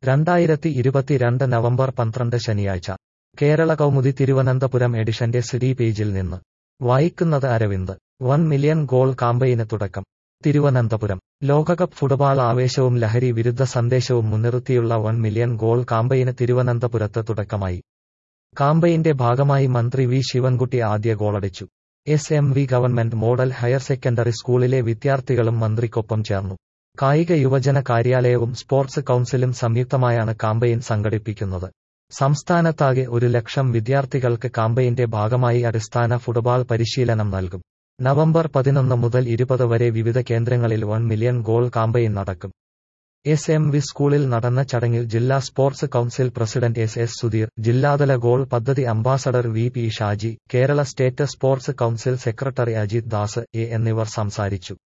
രണ്ടായിരത്തി ഇരുപത്തിരണ്ട് നവംബർ പന്ത്രണ്ട് ശനിയാഴ്ച കേരള കൗമുദി തിരുവനന്തപുരം എഡിഷന്റെ സിഡി പേജിൽ നിന്ന് വായിക്കുന്നത് അരവിന്ദ് വൺ മില്യൺ ഗോൾ കാമ്പയിന് തുടക്കം തിരുവനന്തപുരം ലോകകപ്പ് ഫുട്ബോൾ ആവേശവും ലഹരി വിരുദ്ധ സന്ദേശവും മുൻനിർത്തിയുള്ള വൺ മില്യൺ ഗോൾ കാമ്പയിന് തിരുവനന്തപുരത്ത് തുടക്കമായി കാമ്പയിന്റെ ഭാഗമായി മന്ത്രി വി ശിവൻകുട്ടി ആദ്യ ഗോളടിച്ചു S M V government model higher secondary സ്കൂളിലെ വിദ്യാർത്ഥികളും മന്ത്രിക്കൊപ്പം ചേർന്നു കായിക യുവജന കാര്യാലയവും സ്പോർട്സ് കൌൺസിലും സംയുക്തമായാണ് കാമ്പയിൻ സംഘടിപ്പിക്കുന്നത് സംസ്ഥാനത്താകെ ഒരു ലക്ഷം വിദ്യാർത്ഥികൾക്ക് കാമ്പയിന്റെ ഭാഗമായി അടിസ്ഥാന ഫുട്ബോൾ പരിശീലനം നൽകും നവംബർ പതിനൊന്ന് മുതൽ ഇരുപത് വരെ വിവിധ കേന്ദ്രങ്ങളിൽ വൺ മില്യൺ ഗോൾ കാമ്പയിൻ നടക്കും എസ് എം വി സ്കൂളിൽ നടന്ന ചടങ്ങിൽ ജില്ലാ sports council president S S Sudheer ജില്ലാതല ഗോൾ പദ്ധതി ambassador V P Shaji Kerala state sports council secretary Ajith Das A എന്നിവർ സംസാരിച്ചു